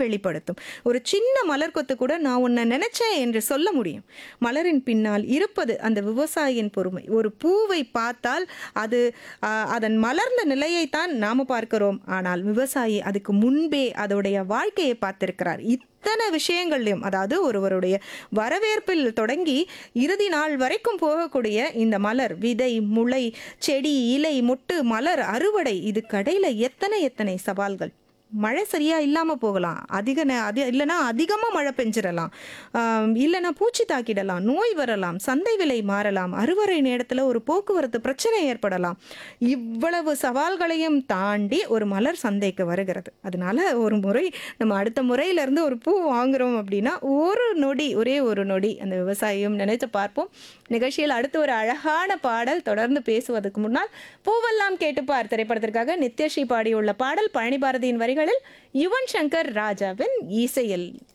வெளிப்படுத்தும் ஒரு சின்ன மலர் கொத்து கூட நான் உன்னை நினைச்சேன் என்று சொல்ல முடியும் மலரின் பின்னால் இருப்பது அந்த விவசாயியின் பொறுமை ஒரு பூவை பார்த்தால் அது ஆ, அதன் மலர்ந்த நிலையைத்தான் நாம பார்க்கிறோம் ஆனால் விவசாயி அதுக்கு முன்பே அதோடைய வாழ்க்கையை பார்த்திருக்கிறார் இத்தனை விஷயங்கள்லையும் அதாவது ஒருவருடைய வரவேற்பில் தொடங்கி இறுதி நாள் வரைக்கும் போகக்கூடிய இந்த மலர் விதை முளை செடி இலை மொட்டு மலர் அறுவடை இது கடையில் எத்தனை எத்தனை சவால்கள் மழை சரியா இல்லாம போகலாம் அதிக நே- அது இல்லைன்னா அதிகமா மழை பெஞ்சிடலாம் ஆம், இல்லைன்னா பூச்சி தாக்கிடலாம் நோய் வரலாம் சந்தை விலை மாறலாம் அறுவடை நேரத்துல ஒரு போக்குவரத்து பிரச்சனை ஏற்படலாம் இவ்வளவு சவால்களையும் தாண்டி ஒரு மலர் சந்தைக்கு வருகிறது அதனால ஒரு முறை நம்ம அடுத்த முறையில இருந்து ஒரு பூ வாங்குறோம் அப்படின்னா ஒரு நொடி ஒரே ஒரு நொடி அந்த விவசாயியும் நினைத்து பார்ப்போம் நிகழ்ச்சியில் அடுத்து ஒரு அழகான பாடல் தொடர்ந்து பேசுவதற்கு முன்னால் பூவெல்லாம் கேட்டுப்பார் திரைப்படத்திற்காக நித்யஸ்ரீ பாடியுள்ள பாடல் பழனி பாரதியின் வரிகளில் யுவன் சங்கர் ராஜாவின் இசையில்